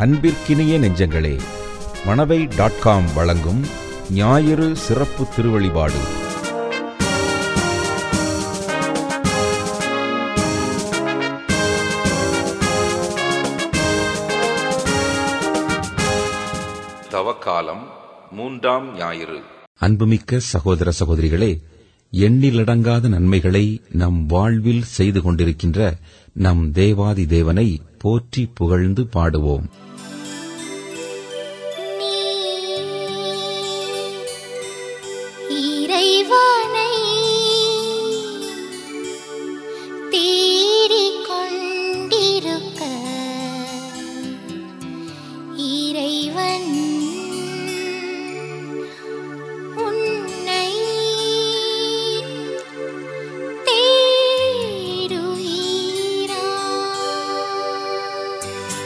அன்பிற்கினிய நெஞ்சங்களே Manavai dot com வழங்கும் ஞாயிறு சிறப்பு திருவழிபாடு தவக்காலம் மூன்றாம் ஞாயிறு அன்புமிக்க சகோதர சகோதரிகளே எண்ணிலடங்காத நன்மைகளை நம் வாழ்வில் செய்து கொண்டிருக்கின்ற நம் தேவாதி தேவனை போற்றி புகழ்ந்து பாடுவோம் இறைவனை தேடிக் கொண்டிருக்க இறைவன் உன்னை தேடுகிறார்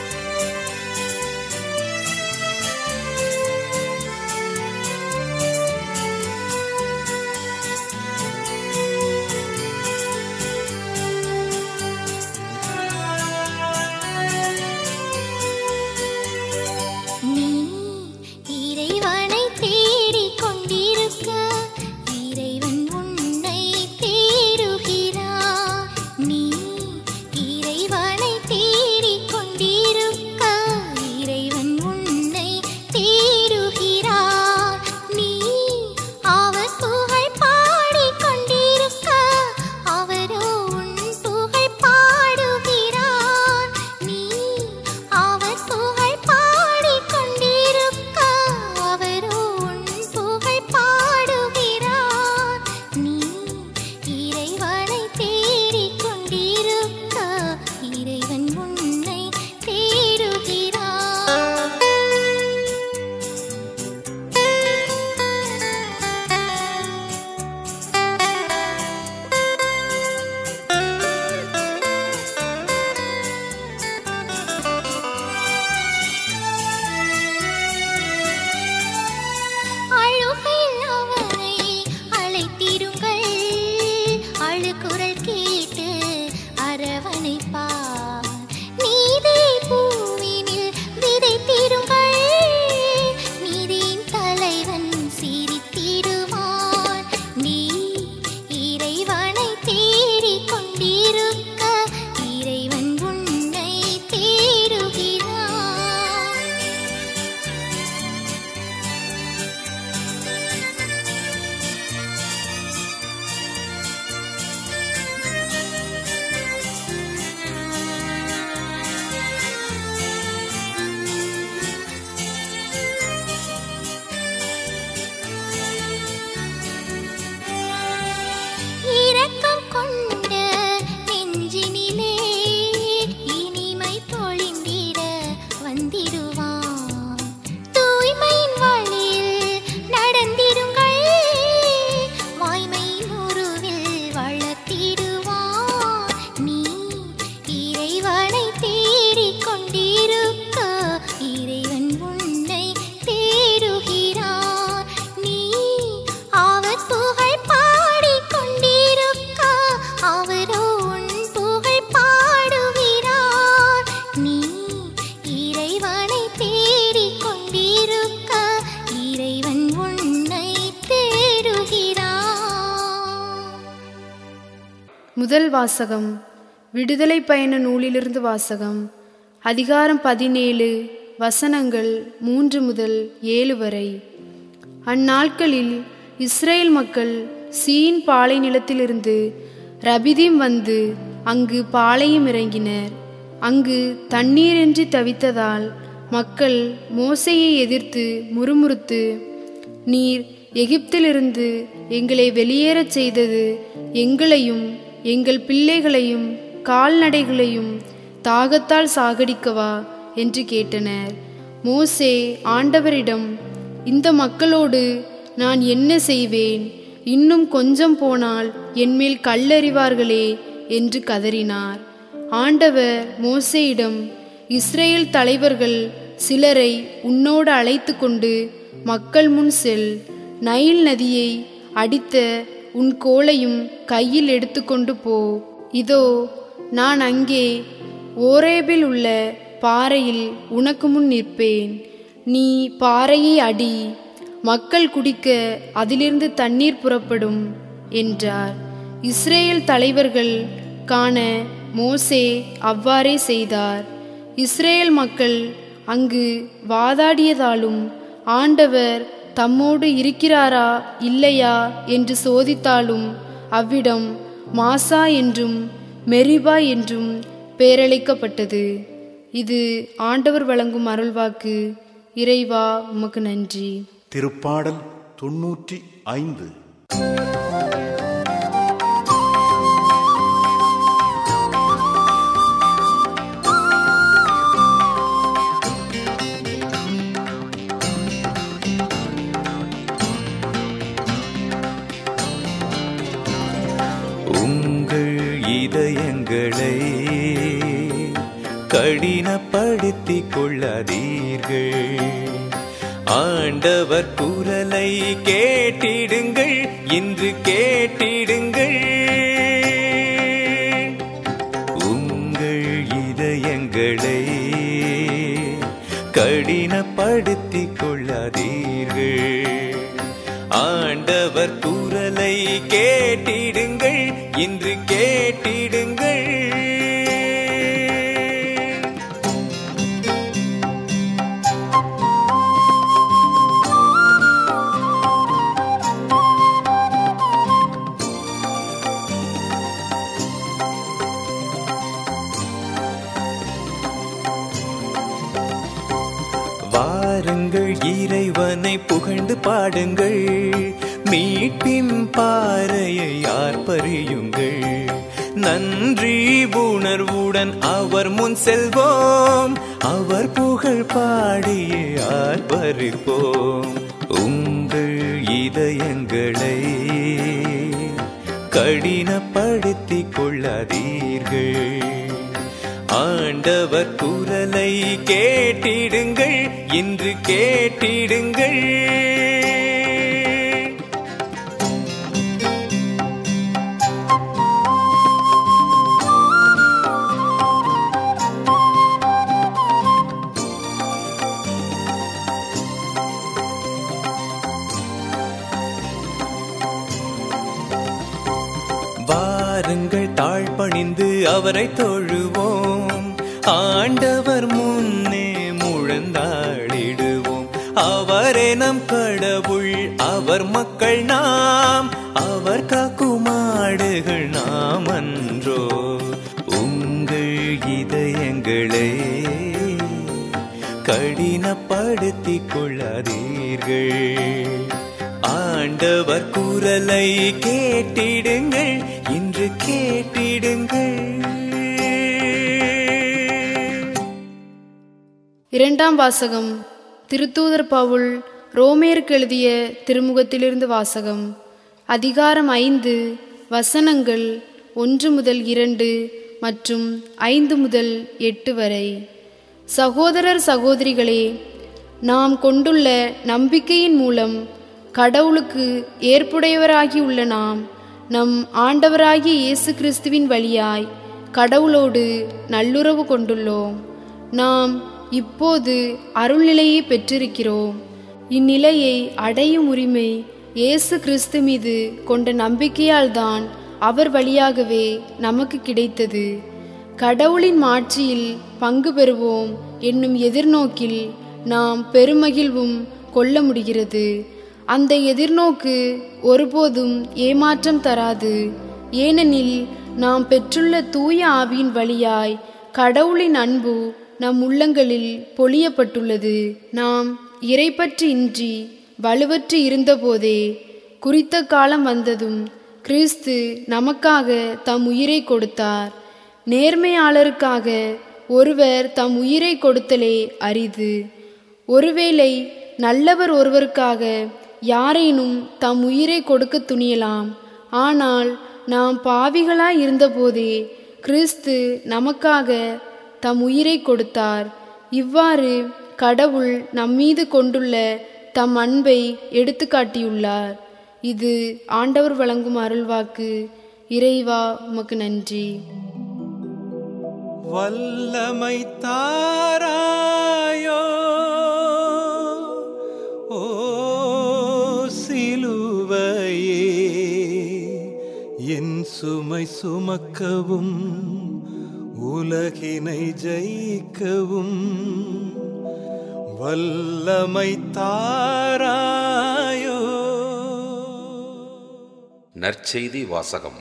நீ இறைவனை தேடிக் கொண்டிருக்க இறைவன் உன்னை தேடுகிறார் நீ இறைவனை தேடிக் கொண்டிருக்க இறைவன் உன்னை தேடுகிறார் நீ அவர் புகழ் பாடிக் கொண்டிருக்க அவரோ உன் புகழ் பாடுகிறார் நீ அவர் புகழ் பாடிக் கொண்டிருக்க அவரோ உன் புகழ் பாடுகிறார் நீ இறைவனை தேடிக் கொண்டிருக்க இறைவன் உன்னை தேடுகிறார் அழுகையில் அவரை அழைத்திருங்கள் அழுகுரல் கேட்டு அரவணைப்பார் நீதே பூவினில் விதைத்திருங்கள் நீதியின் தலைவன் சிரித்திடுவான் நீ இறைவனை தேடிக் கொண்டிருக்க இறைவன் உன்னை தேடுகிறான் இரக்கம் கொண்ட நெஞ்சினிலே இனிமை பொழிந்திட வந்திடுவான் தூய்மையின் வழியில் நடந்திடுங்கள் வாய்மையின் உருவில் வளர்த்திடுவான் நீ இறைவனை தேடிக் கொண்டிருக்க இறைவன் உன்னை தேடுகிறான் நீ அவர் புகழ் பாடிக் கொண்டிருக்க அவரோ உன் புகழ் பாடுகிறார் நீ இறைவனை தேடிக் கொண்டிருக்க இறைவன் உன்னை தேடுகிறார் முதல் வாசகம் விடுதலை பயண நூலிலிருந்து வாசகம் அதிகாரம் பதினேழு வசனங்கள் மூன்று முதல் ஏழு வரை அந்நாட்களில் இஸ்ரேல் மக்கள் சீன் பாலை நிலத்திலிருந்து ரபிதீம் வந்து அங்கு பாளையம் இறங்கினர் அங்கு தண்ணீரின்றி தவித்ததால் மக்கள் மோசையை எதிர்த்து முறுமுறுத்து நீர் எகிப்திலிருந்து எங்களை வெளியேறச் செய்தது எங்களையும் எங்கள் பிள்ளைகளையும் கால்நடைகளையும் தாகத்தால் சாகடிக்கவா என்று கேட்டனர் மோசே ஆண்டவரிடம் இந்த மக்களோடு நான் என்ன செய்வேன் இன்னும் கொஞ்சம் போனால் என்மேல் கல்லறிவார்களே என்று கதறினார் ஆண்டவர் மோசேயிடம் இஸ்ரேல் தலைவர்கள் சிலரை உன்னோடு அழைத்து கொண்டு மக்கள் முன் செல் நைல் நதியை அடித்த உன் கோலையும் கையில் எடுத்துக்கொண்டு போ இதோ நான் அங்கே ஓரேபில் உள்ள பாறையில் உனக்கு முன் நிற்பேன் நீ பாறையை அடி மக்கள் குடிக்க அதிலிருந்து தண்ணீர் புறப்படும் என்றார் இஸ்ரேல் தலைவர்கள் காண மோசே அவ்வாறே செய்தார் இஸ்ரேல் மக்கள் அங்கு வாதாடியதாலும் ஆண்டவர் தம்மோடு இருக்கிறாரா இல்லையா என்று சோதித்தாலும் அவ்விடம் மாசா என்றும் மெரிபா என்றும் பெயரளிக்கப்பட்டது இது ஆண்டவர் வழங்கும் அருள்வாக்கு இறைவா உமக்கு நன்றி திருப்பாடல் தொன்னூற்றி ஐந்து உங்கள் இதயங்களை கடினப்படுத்திக் கொள்ளாதீர்கள் ஆண்டவர் குரலை கேட்டிடுங்கள் இன்று கேட்டிடுங்கள் உங்கள் இதயங்களை கடினப்படுத்திக் கொள்ளாதீர்கள் ஆண்டவர் குரலை கேட்டிடுங்கள் இன்று கேட்டிடுங்கள் வாருங்கள் இறைவனை புகழ்ந்து பாடுங்கள் மீட்பின் பாறையை ஆர்ப்பரியுங்கள் நன்றி உணர்வுடன் அவர் முன் செல்வோம் அவர் புகழ் பாடியே ஆர்ப்பரிப்போம் உங்கள் இதயங்களை கடினப்படுத்திக் கொள்ளாதீர்கள் ஆண்டவர் குரலை கேட்டிடுங்கள் இன்று கேட்டிடுங்கள் வாருங்கள் தாழ்பணிந்து அவரை தொழுவோம் ஆண்டவர் முன்னே முழந்தாளிடுவோம் அவரே நம் கடவுள் அவர் மக்கள் நாம் அவர் காக்குமாடுகள் நாம் அன்றோ உங்கள் இதயங்களை கடினப்படுத்திக் கொள்ளாதீர்கள் ஆண்டவர் குரலை கேட்டிடுங்கள் இன்று கேட்டிடுங்கள் இரண்டாம் வாசகம் திருத்தூதர் பவுல் ரோமேருக்கு எழுதிய திருமுகத்திலிருந்து வாசகம் அதிகாரம் ஐந்து வசனங்கள் ஒன்று முதல் இரண்டு மற்றும் ஐந்து முதல் எட்டு வரை சகோதரர் சகோதரிகளே நாம் கொண்டுள்ள நம்பிக்கையின் மூலம் கடவுளுக்கு ஏற்புடையவராகி உள்ள நாம் நம் ஆண்டவராகிய இயேசு கிறிஸ்துவின் வழியாய் கடவுளோடு நல்லுறவு கொண்டுள்ளோம் நாம் இப்போது அருள்நிலையை பெற்றிருக்கிறோம் இந்நிலையை அடையும் உரிமை இயேசு கிறிஸ்து மீது கொண்ட நம்பிக்கையால்தான் அவர் வழியாகவே நமக்கு கிடைத்தது கடவுளின் மாட்சியில் பங்கு பெறுவோம் என்னும் எதிர்நோக்கில் நாம் பெருமகிழ்வும் கொள்ள முடிகிறது அந்த எதிர்நோக்கு ஒருபோதும் ஏமாற்றம் தராது ஏனெனில் நாம் பெற்றுள்ள தூய ஆவியின் வழியாய் கடவுளின் அன்பு நம் உள்ளங்களில் பொழியப்பட்டுள்ளது நாம் இறைப்பற்று இன்றி வலுவற்று இருந்தபோதே குறித்த காலம் வந்ததும் கிறிஸ்து நமக்காக தம் உயிரை கொடுத்தார் நேர்மையாளருக்காக ஒருவர் தம் உயிரை கொடுத்தலே அரிது ஒருவேளை நல்லவர் ஒருவருக்காக யாரேனும் தம் உயிரை கொடுக்க துணியலாம் ஆனால் நாம் பாவிகளாய் இருந்தபோதே கிறிஸ்து நமக்காக தம் உயிரை கொடுத்தார் இவ்வாறு கடவுள் நம்மீது கொண்டுள்ள தம் அன்பை எடுத்துக்காட்டியுள்ளார் இது ஆண்டவர் வழங்கும் அருள்வாக்கு இறைவா உமக்கு நன்றி வல்லமை தாராயோ ஓ சிலுவையே என் சுமை சுமக்கவும் உலகினை ஜெயிக்கவும் வல்லமை தாராயோ நற்செய்தி வாசகம்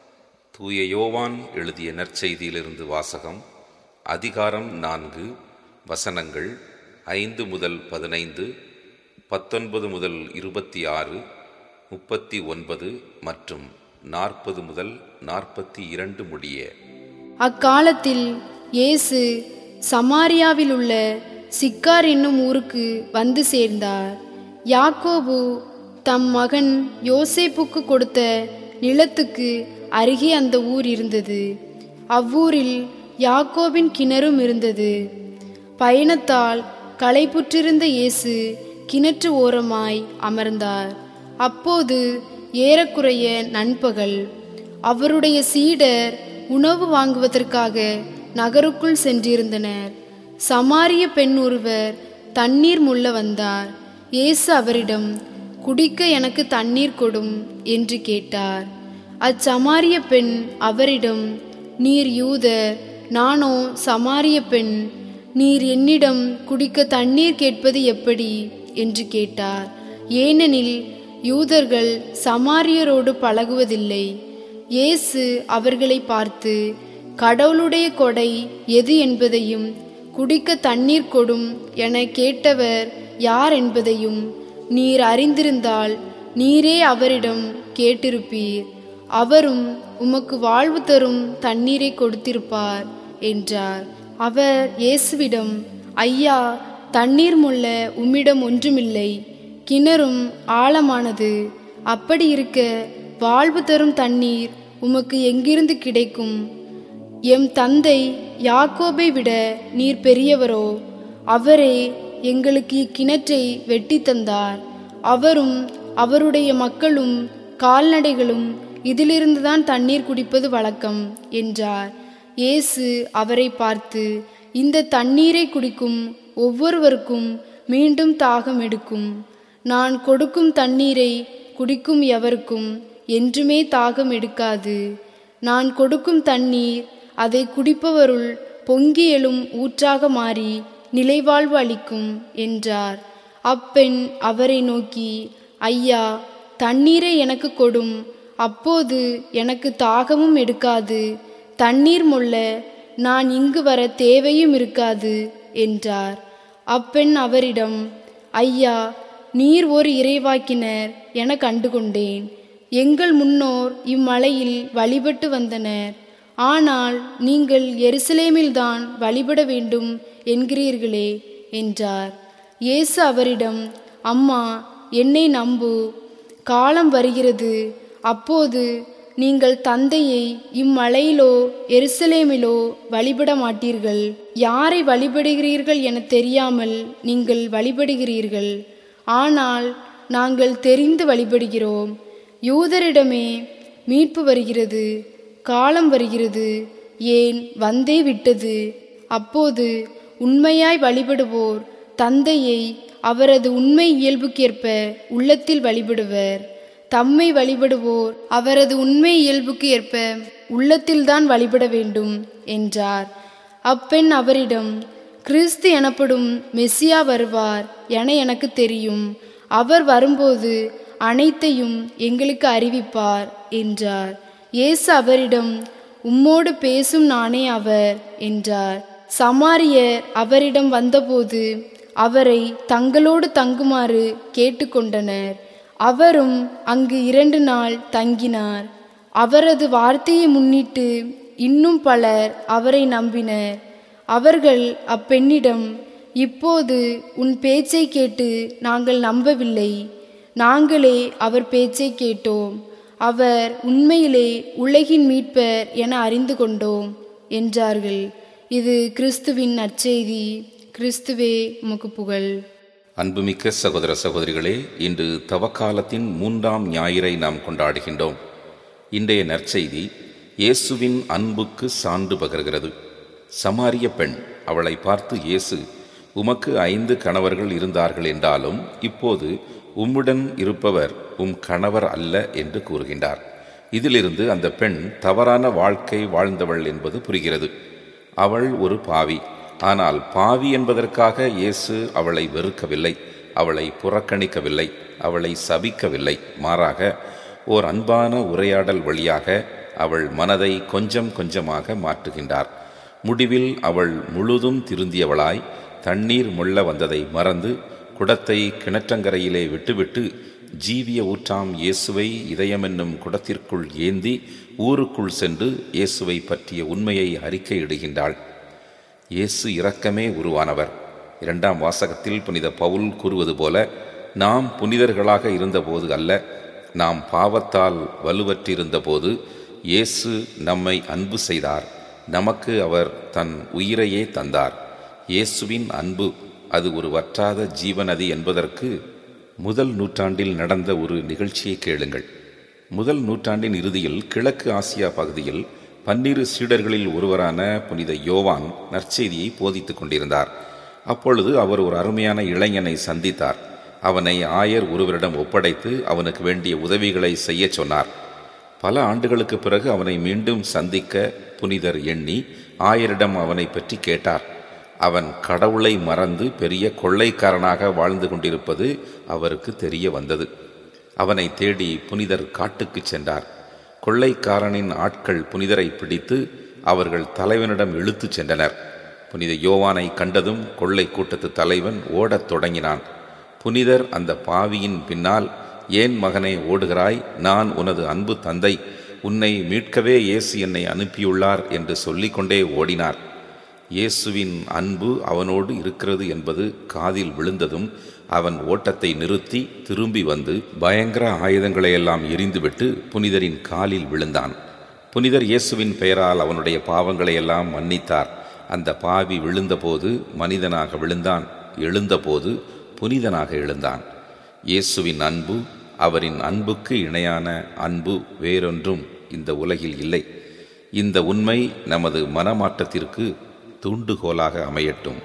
தூய யோவான் எழுதிய நற்செய்தியிலிருந்து வாசகம் அதிகாரம் நான்கு வசனங்கள் ஐந்து முதல் பதினைந்து பத்தொன்பது முதல் இருபத்தி ஆறு முப்பத்தி ஒன்பது மற்றும் நாற்பது முதல் நாற்பத்தி இரண்டு முடிய அக்காலத்தில் இயேசு சமாரியாவில் உள்ள சிக்கார் என்னும் ஊருக்கு வந்து சேர்ந்தார் யாக்கோபு தம் மகன் யோசேப்புக்கு கொடுத்த நிலத்துக்கு அருகே அந்த ஊர் இருந்தது அவ்வூரில் யாக்கோபின் கிணறும் இருந்தது பயணத்தால் களைப்புற்றிருந்த இயேசு கிணற்று ஓரமாய் அமர்ந்தார் அப்போது ஏறக்குறைய நண்பகல் அவருடைய சீடர் உணவு வாங்குவதற்காக நகருக்குள் சென்றிருந்தனர் சமாரிய பெண் ஒருவர் தண்ணீர் முள்ள வந்தார் இயேசு அவரிடம் குடிக்க எனக்கு தண்ணீர் கொடும் என்று கேட்டார் அச்சமாரிய பெண் அவரிடம் நீர் யூதர் நானோ சமாரிய பெண் நீர் என்னிடம் குடிக்க தண்ணீர் கேட்பது எப்படி என்று கேட்டார் ஏனெனில் யூதர்கள் சமாரியரோடு பழகுவதில்லை இயேசு அவர்களை பார்த்து கடவுளுடைய கொடை எது என்பதையும் குடிக்க தண்ணீர் கொடும் என கேட்டவர் யார் என்பதையும் நீர் அறிந்திருந்தால் நீரே அவரிடம் கேட்டிருப்பீர் அவரும் உமக்கு வாழ்வு தரும் தண்ணீரை கொடுத்திருப்பார் என்றார் அவர் இயேசுவிடம் ஐயா தண்ணீர் முள்ள உம்மிடம் ஒன்றுமில்லை கிணறும் ஆழமானது அப்படி இருக்க வாழ்வு தரும் தண்ணீர் உமக்கு எங்கிருந்து கிடைக்கும் எம் தந்தை யாக்கோபை விட நீர் பெரியவரோ அவரே எங்களுக்கு இக்கிணற்றை வெட்டி தந்தார் அவரும் அவருடைய மக்களும் கால்நடைகளும் இதிலிருந்துதான் தண்ணீர் குடிப்பது வழக்கம் என்றார் இயேசு அவரை பார்த்து இந்த தண்ணீரை குடிக்கும் ஒவ்வொருவருக்கும் மீண்டும் தாகம் எடுக்கும் நான் கொடுக்கும் தண்ணீரை குடிக்கும் எவருக்கும் என்றுமே தாகம் எடுக்காது நான் கொடுக்கும் தண்ணீர் அதை குடிப்பவருள் பொங்கி எழும் ஊற்றாக மாறி நிலைவாழ்வு அளிக்கும் என்றார் அப்பெண் அவரை நோக்கி ஐயா தண்ணீரை எனக்கு கொடும் அப்போது எனக்கு தாகமும் எடுக்காது தண்ணீர் மொள்ள நான் இங்கு வர தேவையும் இருக்காது என்றார் அப்பெண் அவரிடம் ஐயா நீர் ஒரு இறைவாக்கினர் என கண்டுகொண்டேன் எங்கள் முன்னோர் இம்மலையில் வழிபட்டு வந்தனர் ஆனால் நீங்கள் எருசலேமில்தான் வழிபட வேண்டும் என்கிறீர்களே என்றார் இயேசு அவரிடம் அம்மா என்னை நம்பு காலம் வருகிறது அப்போது நீங்கள் தந்தையை இம்மலையிலோ எருசலேமிலோ வழிபட மாட்டீர்கள் யாரை வழிபடுகிறீர்கள் என தெரியாமல் நீங்கள் வழிபடுகிறீர்கள் ஆனால் நாங்கள் தெரிந்து வழிபடுகிறோம் யூதரிடமே மீட்பு வருகிறது காலம் வருகிறது ஏன் வந்தே விட்டது அப்போது உண்மையாய் வழிபடுவோர் தந்தையை அவரது உண்மை இயல்புக்கேற்ப உள்ளத்தில் வழிபடுவர் தம்மை வழிபடுவோர் அவரது உண்மை இயல்புக்கு ஏற்ப உள்ளத்தில்தான் வழிபட வேண்டும் என்றார் அப்பெண் அவரிடம் கிறிஸ்து எனப்படும் மெஸ்ஸியா வருவார் என எனக்கு தெரியும் அவர் வரும்போது அனைத்தையும் எங்களுக்கு அறிவிப்பார் என்றார் இயேசு அவரிடம் உம்மோடு பேசும் நானே அவர் என்றார் சமாரியர் அவரிடம் வந்தபோது அவரை தங்களோடு தங்குமாறு கேட்டுக்கொண்டனர் அவரும் அங்கு இரண்டு நாள் தங்கினார் அவரது வார்த்தையை முன்னிட்டு இன்னும் பலர் அவரை நம்பினர் அவர்கள் அப்பெண்ணிடம் இப்போது உன் பேச்சை கேட்டு நாங்கள் நம்பவில்லை நாங்களே அவர் பேச்சை கேட்டோம் அவர் உண்மையிலே உலகின் மீட்பர் என அறிந்து கொண்டோம் என்றார்கள் இது கிறிஸ்துவின் நற்செய்தி கிறிஸ்துவே உமக்கு புகழ் அன்புமிக்க சகோதர சகோதரிகளே இன்று தவக்காலத்தின் மூன்றாம் ஞாயிறை நாம் கொண்டாடுகின்றோம் இன்றைய நற்செய்தி இயேசுவின் அன்புக்கு சான்று பகர்கிறது சமாரிய பெண் அவளை பார்த்து இயேசு உமக்கு ஐந்து கணவர்கள் இருந்தார்கள் என்றாலும் இப்போது உம்முடன் இருப்பவர் உம் கணவர் அல்ல என்று கூறுகின்றார் இதிலிருந்து அந்த பெண் தவறான வாழ்க்கை வாழ்ந்தவள் என்பது புரிகிறது அவள் ஒரு பாவி ஆனால் பாவி என்பதற்காக இயேசு அவளை வெறுக்கவில்லை அவளை புறக்கணிக்கவில்லை அவளை சபிக்கவில்லை மாறாக ஓர் அன்பான உரையாடல் வழியாக அவள் மனதை கொஞ்சம் கொஞ்சமாக மாற்றுகின்றார் முடிவில் அவள் முழுதும் திருந்தியவளாய் தண்ணீர் முள்ள வந்ததை மறந்து குடத்தை கிணற்றங்கரையிலே விட்டுவிட்டு ஜீவிய ஊற்றாம் இயேசுவை இதயமென்னும் குடத்திற்குள் ஏந்தி ஊருக்குள் சென்று இயேசுவை பற்றிய உண்மையை அறிக்கையிடுகின்றாள் இயேசு இரக்கமே உருவானவர் இரண்டாம் வாசகத்தில் புனித பவுல் கூறுவது போல நாம் புனிதர்களாக இருந்தபோது அல்ல நாம் பாவத்தால் வலுவற்றிருந்தபோது இயேசு நம்மை அன்பு செய்தார் நமக்கு அவர் தன் உயிரையே தந்தார் இயேசுவின் அன்பு அது ஒரு வற்றாத ஜீவநதி என்பதற்கு முதல் நூற்றாண்டில் நடந்த ஒரு நிகழ்ச்சியை கேளுங்கள் முதல் நூற்றாண்டின் இறுதியில் கிழக்கு ஆசியா பகுதியில் பன்னிரு சீடர்களில் ஒருவரான புனித யோவான் நற்செய்தியை போதித்துக் கொண்டிருந்தார் அப்பொழுது அவர் ஒரு அருமையான இளைஞனை சந்தித்தார் அவனை ஆயர் ஒருவரிடம் ஒப்படைத்து அவனுக்கு வேண்டிய உதவிகளை செய்யச் சொன்னார் பல ஆண்டுகளுக்கு பிறகு அவனை மீண்டும் சந்திக்க புனிதர் எண்ணி ஆயரிடம் அவனை பற்றி கேட்டார் அவன் கடவுளை மறந்து பெரிய கொள்ளைக்காரனாக வாழ்ந்து கொண்டிருப்பது அவருக்கு தெரிய வந்தது அவனை தேடி புனிதர் காட்டுக்குச் சென்றார் கொள்ளைக்காரனின் ஆட்கள் புனிதரை பிடித்து அவர்கள் தலைவனிடம் இழுத்துச் சென்றனர் புனித யோவானை கண்டதும் கொள்ளை கூட்டத்து தலைவன் ஓடத் தொடங்கினான் புனிதர் அந்த பாவியின் பின்னால் ஏன் மகனே ஓடுகிறாய் நான் உனது அன்பு தந்தை உன்னை மீட்கவே இயேசு என்னை அனுப்பியுள்ளார் என்று சொல்லிக்கொண்டே ஓடினார் இயேசுவின் அன்பு அவனோடு இருக்கிறது என்பது காதில் விழுந்ததும் அவன் ஓட்டத்தை நிறுத்தி திரும்பி வந்து பயங்கர ஆயுதங்களையெல்லாம் எரிந்துவிட்டு புனிதரின் காலில் விழுந்தான் புனிதர் இயேசுவின் பெயரால் அவனுடைய பாவங்களையெல்லாம் மன்னித்தார் அந்த பாவி விழுந்தபோது மனிதனாக விழுந்தான் எழுந்தபோது புனிதனாக எழுந்தான் இயேசுவின் அன்பு அவரின் அன்புக்கு இணையான அன்பு வேறொன்றும் இந்த உலகில் இல்லை இந்த உண்மை நமது மனமாற்றத்திற்கு தூண்டுகோலாக அமையட்டும்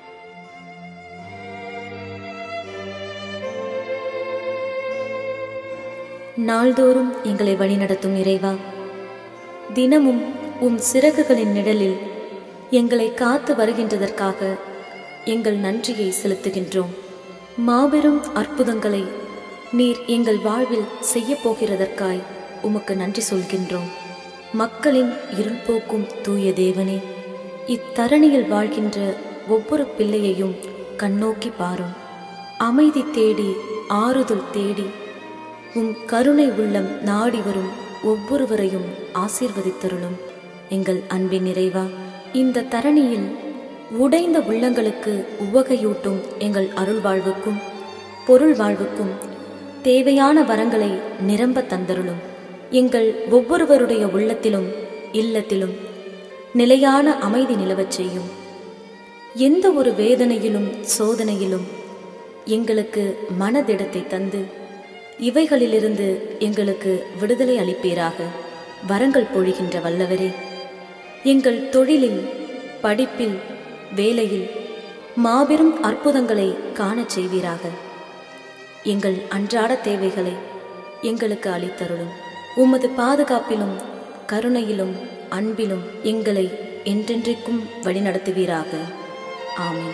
நாள்தோறும் எங்களை வழிநடத்தும் இறைவா தினமும் உம் சிறகுகளின் நிழலில் எங்களை காத்து வருகின்றதற்காக எங்கள் நன்றியை செலுத்துகின்றோம் மாபெரும் அற்புதங்களை நீர் எங்கள் வாழ்வில் செய்யப் போகிறதற்காய் உமக்கு நன்றி சொல்கின்றோம் மக்களின் இருள் போக்கும் தூய தேவனே இத்தரணியில் வாழ்கின்ற ஒவ்வொரு பிள்ளையையும் கண்ணோக்கி பாரும் அமைதி தேடி ஆறுதல் தேடி உம் கருணை உள்ளம் நாடி வரும் ஒவ்வொருவரையும் ஆசீர்வதித்தருளும் எங்கள் அன்பின் நிறைவா இந்த தரணியில் உடைந்த உள்ளங்களுக்கு உவகையூட்டும் எங்கள் அருள் வாழ்வுக்கும் பொருள் வாழ்வுக்கும் தேவையான வரங்களை நிரம்ப தந்தருளும் எங்கள் ஒவ்வொருவருடைய உள்ளத்திலும் இல்லத்திலும் நிலையான அமைதி நிலவச் செய்யும் எந்த ஒரு வேதனையிலும் சோதனையிலும் எங்களுக்கு மனதிடத்தை தந்து இவைகளிலிருந்து எங்களுக்கு விடுதலை அளிப்பீராக வரங்கள் பொழிகின்ற வல்லவரே எங்கள் தொழிலில் படிப்பில் வேலையில் மாபெரும் அற்புதங்களை காணச் செய்வீராக எங்கள் அன்றாட தேவைகளை எங்களுக்கு அளித்தருளும் உமது பாதுகாப்பிலும் கருணையிலும் அன்பிலும் எங்களை என்றென்றைக்கும் வழிநடத்துவீராக ஆமென்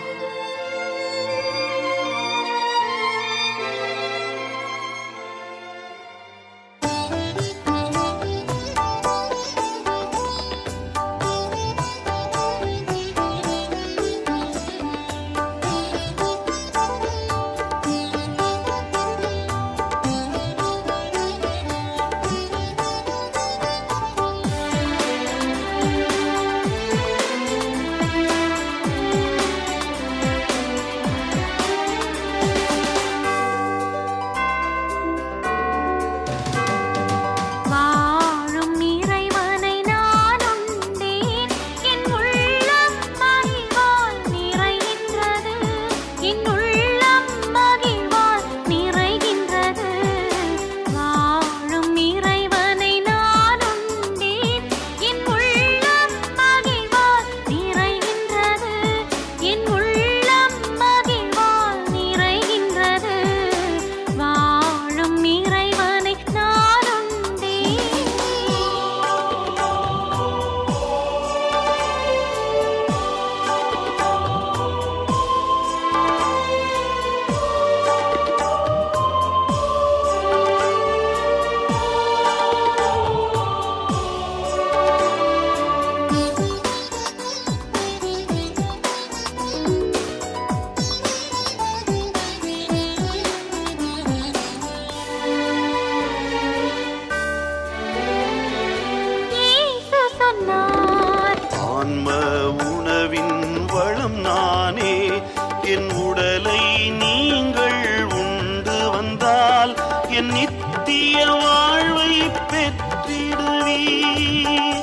நித்திய வாழ்வை பெற்றிடுவீர்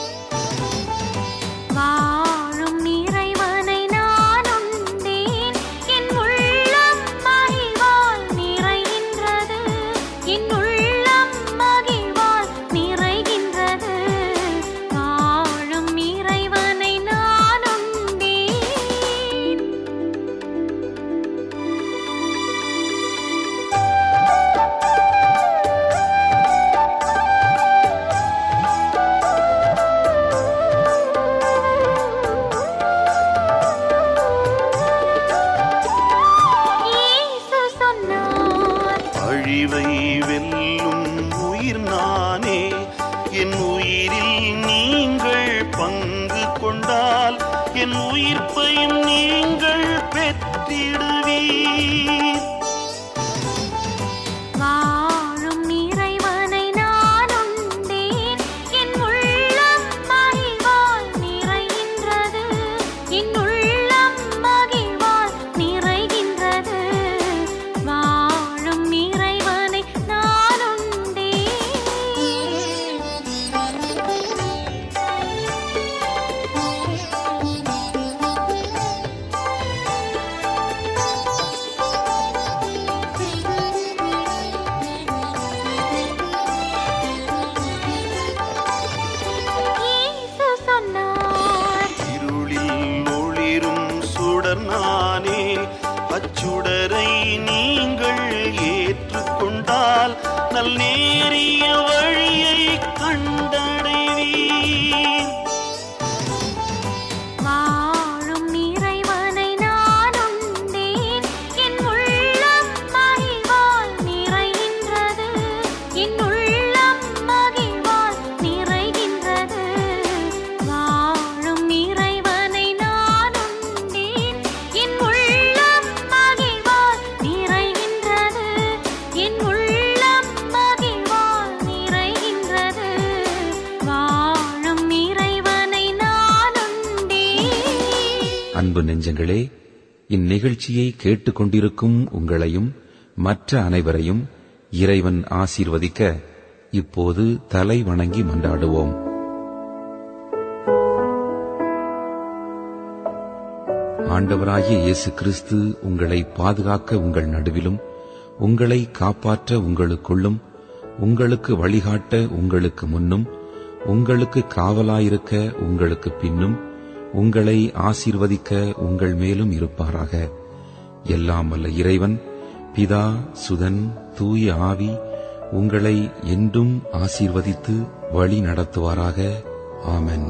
வாழும் இறைவனை நான் உண்டேன் என் உள்ளம் மகிழ்வால் நிறைகின்றது என் உள்ளம் மகிழ்வால் நிறைகின்றது வாழும் இறைவனை நான் உண்டேன் இயேசு சொன்னார் அழிவை வெல்லும் உயிர் நானே என் உயிரில் நீங்கள் பங்கு கொண்டால் என் உயிர்ப்பையும் நீங்கள் பெற்றிடுவீர் வாழும் இறைவனை நான் உண்டேன் என் உள்ளம் மகிழ்வால் நிறைகின்றது என் உள்ளம் மகிழ்வால் நிறைகின்றது வாழும் இறைவனை நான் இயேசு சொன்னார் இருளில் ஒளிரும் சுடர் நானே அச்சுடரை நீங்கள் ஏற்றுக்கொண்டால் நல் நேரிய வழியை கண்டடைவீர் வாழும் இறைவனை நான் உண்டேன் என் உள்ளம் மகிழ்வால் நிறைகின்றது என் உள்ளம் மகிழ்வால் நிறைகின்றது வாழும் இறைவனை நான் உண்டேன் என் உள்ளம் மகிழ்வால் நிறைகின்றது என் உள்ளம் மகிழ்வால் நிறைகின்றது வாழும் இறைவனை நான் உண்டேன் அன்பு நெஞ்சங்களே இந்நிகழ்ச்சியை கேட்டுக்கொண்டிருக்கும் உங்களையும் மற்ற அனைவரையும் இறைவன் ஆசீர்வதிக்க இப்போது தலை வணங்கி மன்றாடுவோம் ஆண்டவராகிய இயேசு கிறிஸ்து உங்களை பாதுகாக்க உங்கள் நடுவிலும் உங்களை காப்பாற்ற உங்களுக்குள்ளும் உங்களுக்கு வழிகாட்ட உங்களுக்கு முன்னும் உங்களுக்கு காவலாயிருக்க உங்களுக்கு பின்னும் உங்களை ஆசீர்வதிக்க உங்கள் மேலும் இருப்பாராக எல்லாம் வல்ல இறைவன் பிதா சுதன் தூய ஆவி உங்களை என்றும் ஆசீர்வதித்து வழி நடத்துவாராக ஆமென்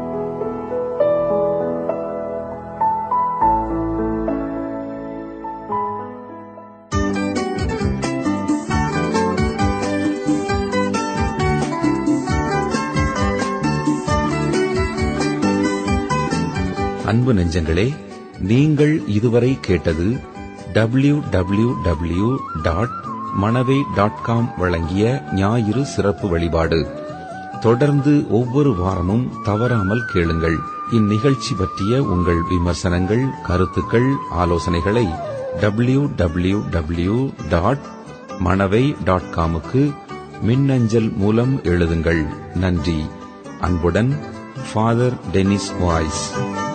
அன்பு நெஞ்சங்களே நீங்கள் இதுவரை கேட்டது W W W dot Manavai dot com வழங்கிய ஞாயிறு சிறப்பு வழிபாடு தொடர்ந்து ஒவ்வொரு வாரமும் தவறாமல் கேளுங்கள் இந்நிகழ்ச்சி பற்றிய உங்கள் விமர்சனங்கள் கருத்துக்கள் ஆலோசனைகளை W W W dot Manavai dot காமுக்கு மின்னஞ்சல் மூலம் எழுதுங்கள் நன்றி அன்புடன் ஃபாதர் டெனிஸ் வாய்ஸ்